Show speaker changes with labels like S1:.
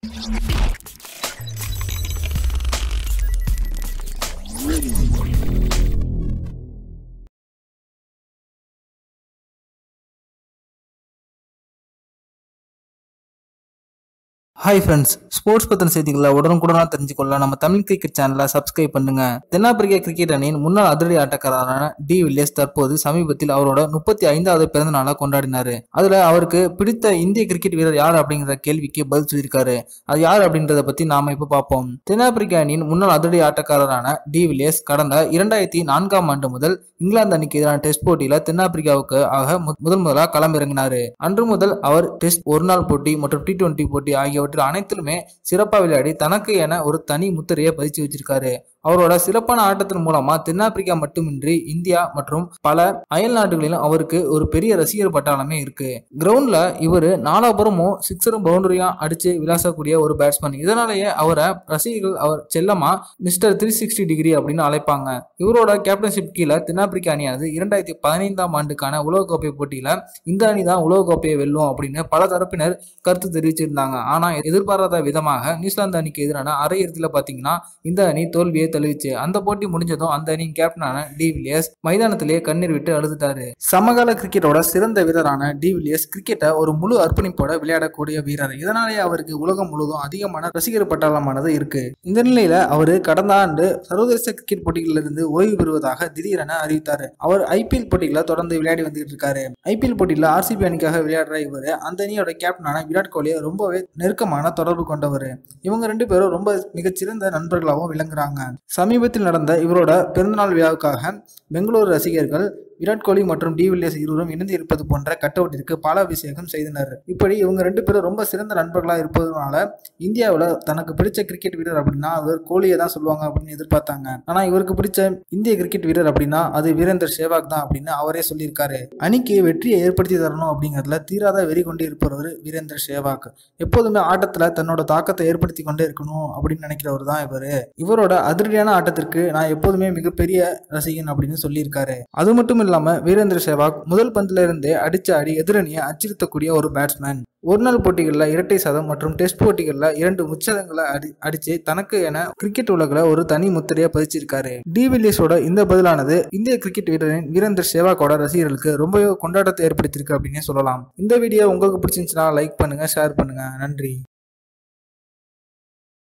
S1: hi friends sports பத்தின செய்திகளை உடனுக்குடனா தெரிஞ்சுக்கொள்ள நம்ம தமிழ் கிரிக்கெட் சேனலை சப்ஸ்கிரைப் பண்ணுங்க தென்னாப்பிரிக்கா கிரிக்கெட் அணியின் முன்னாள் அதிரடி ஆட்டக்காரரான டி வில்லியர்ஸ் தற்போது சமீபத்தில் அவரோட முப்பத்தி ஐந்தாவது பிறந்த நாளை கொண்டாடினாரு அதுல அவருக்கு பிடித்த இந்திய கிரிக்கெட் வீரர் யார் அப்படிங்கிற கேள்விக்கு பதில் சொல்லியிருக்காரு அது யார் அப்படின்றத பத்தி நாம இப்ப பார்ப்போம் தென்னாப்பிரிக்கா அணியின் முன்னாள் அதிரடி ஆட்டக்காரரான டி வில்லியர்ஸ் கடந்த இரண்டாயிரத்தி நான்காம் ஆண்டு முதல் இங்கிலாந்து அணிக்கு எதிரான டெஸ்ட் போட்டியில தென்னாப்பிரிக்காவுக்கு ஆக மு- முதல் முதலாக களமிறங்கினாரு அன்று முதல் அவர் டெஸ்ட் ஒருநாள் போட்டி மற்றும் டி டுவெண்டி போட்டி ஆகியவற்றில் அனைத்திலுமே சிறப்பாக விளையாடி தனக்கு என ஒரு தனி முத்திரையை பதிச்சு வச்சிருக்காரு அவரோட சிறப்பான ஆட்டத்தின் மூலமா தென்னாப்பிரிக்கா மட்டுமின்றி இந்தியா மற்றும் பல அயல் நாடுகளிலும் அவருக்கு ஒரு பெரிய ரசிகர் பட்டாளமே இருக்கு கிரவுண்ட்ல இவர் நாலாபுரமும் சிக்ஸரும் பவுண்டரியும் அடிச்சு விளாசக்கூடிய ஒரு பேட்ஸ்மேன் இதனாலேயே அவரை ரசிகர்கள் அவர் செல்லமா மிஸ்டர் த்ரீ சிக்ஸ்டி டிகிரி அப்படின்னு அழைப்பாங்க இவரோட கேப்டன்ஷிப் கீழே தென்னாப்பிரிக்கா அணியானது இரண்டாயிரத்தி பதினைந்தாம் ஆண்டுக்கான உலகக்கோப்பை போட்டியில இந்த அணி தான் உலகக்கோப்பையை வெல்லும் அப்படின்னு பல தரப்பினர் கருத்து தெரிவிச்சிருந்தாங்க ஆனா எதிர்பாராத விதமாக நியூசிலாந்து அணிக்கு எதிரான அரையிறுதியில் பார்த்தீங்கன்னா இந்த அணி தோல்வியை தழுவிச்சு அந்த போட்டி முடிஞ்சதும் அந்த அணியின் கேப்டனான டி வில்லியர்ஸ் மைதானத்திலேயே கண்ணீர் விட்டு அழுதுட்டாரு சமகால கிரிக்கெட்டோட சிறந்த வீரரான டி வில்லியர்ஸ் கிரிக்கெட்டை ஒரு முழு அர்ப்பணிப்போட விளையாடக்கூடிய வீரர் இதனாலேயே அவருக்கு உலகம் முழுவதும் அதிகமான ரசிகர் பட்டாளமானது இருக்கு இந்த நிலையில அவரு கடந்த ஆண்டு சர்வதேச கிரிக்கெட் போட்டிகளிலிருந்து ஓய்வு பெறுவதாக திடீரென அறிவித்தாரு அவர் ஐபிஎல் போட்டிகளை தொடர்ந்து விளையாடி வந்துகிட்டு இருக்காரு ஐபிஎல் போட்டியில ஆர்சிபி அணிக்காக விளையாடுற இவர் அந்த அணியோட கேப்டனான விராட் கோலியை ரொம்பவே நெருக்கமான தொடர்பு கொண்டவர் இவங்க ரெண்டு பேரும் ரொம்ப மிகச்சிறந்த நண்பர்களாகவும் விளங்குறாங்க சமீபத்தில் நடந்த இவரோட பிறந்தநாள் விழாவுக்காக பெங்களூரு ரசிகர்கள் விராட் கோலி மற்றும் டி வில்லியர்ஸ் இருவரும் இணைந்து இருப்பது போன்ற கட்டவுட்டிற்கு பல அபிஷேகம் செய்தனர் இப்படி இவங்க ரெண்டு பேரும் ரொம்ப சிறந்த நண்பர்களாக இருப்பதனால இந்தியாவில் தனக்கு பிடிச்ச கிரிக்கெட் வீரர் அப்படின்னா அவர் கோலியை தான் சொல்லுவாங்க அப்படின்னு எதிர்பார்த்தாங்க ஆனால் இவருக்கு பிடிச்ச இந்திய கிரிக்கெட் வீரர் அப்படின்னா அது வீரேந்தர் சேவாக் தான் அப்படின்னு அவரே சொல்லியிருக்காரு அணிக்கு வெற்றியை ஏற்படுத்தி தரணும் அப்படிங்கிறதுல தீராத வெறி கொண்டு இருப்பவர் வீரேந்தர் சேவாக் எப்போதுமே ஆட்டத்தில் தன்னோட தாக்கத்தை ஏற்படுத்தி கொண்டே இருக்கணும் அப்படின்னு நினைக்கிறவர் தான் இவர் இவரோட அதிரடியான ஆட்டத்திற்கு நான் எப்போதுமே மிகப்பெரிய ரசிகன் அப்படின்னு சொல்லியிருக்காரு அது மட்டும் இல்லாம வீரேந்திர சேவாக் முதல் பந்துல இருந்தே அடிச்ச அடி எதிரணியை அச்சுறுத்தக்கூடிய ஒரு பேட்ஸ்மேன் ஒரு நாள் போட்டிகளில் இரட்டை சதம் மற்றும் டெஸ்ட் போட்டிகளில் இரண்டு முச்சதங்களை அடி அடிச்சு தனக்கு என கிரிக்கெட் உலகில் ஒரு தனி முத்திரையை பதிச்சிருக்காரு டி வில்லியர்ஸோட இந்த பதிலானது இந்திய கிரிக்கெட் வீரரின் வீரேந்தர் சேவாக்கோட ரசிகர்களுக்கு ரொம்பவே கொண்டாட்டத்தை ஏற்படுத்தியிருக்கு அப்படின்னே சொல்லலாம் இந்த வீடியோ உங்களுக்கு பிடிச்சிருந்துச்சுன்னா லைக் பண்ணுங்க ஷேர் பண்ணுங்க நன்றி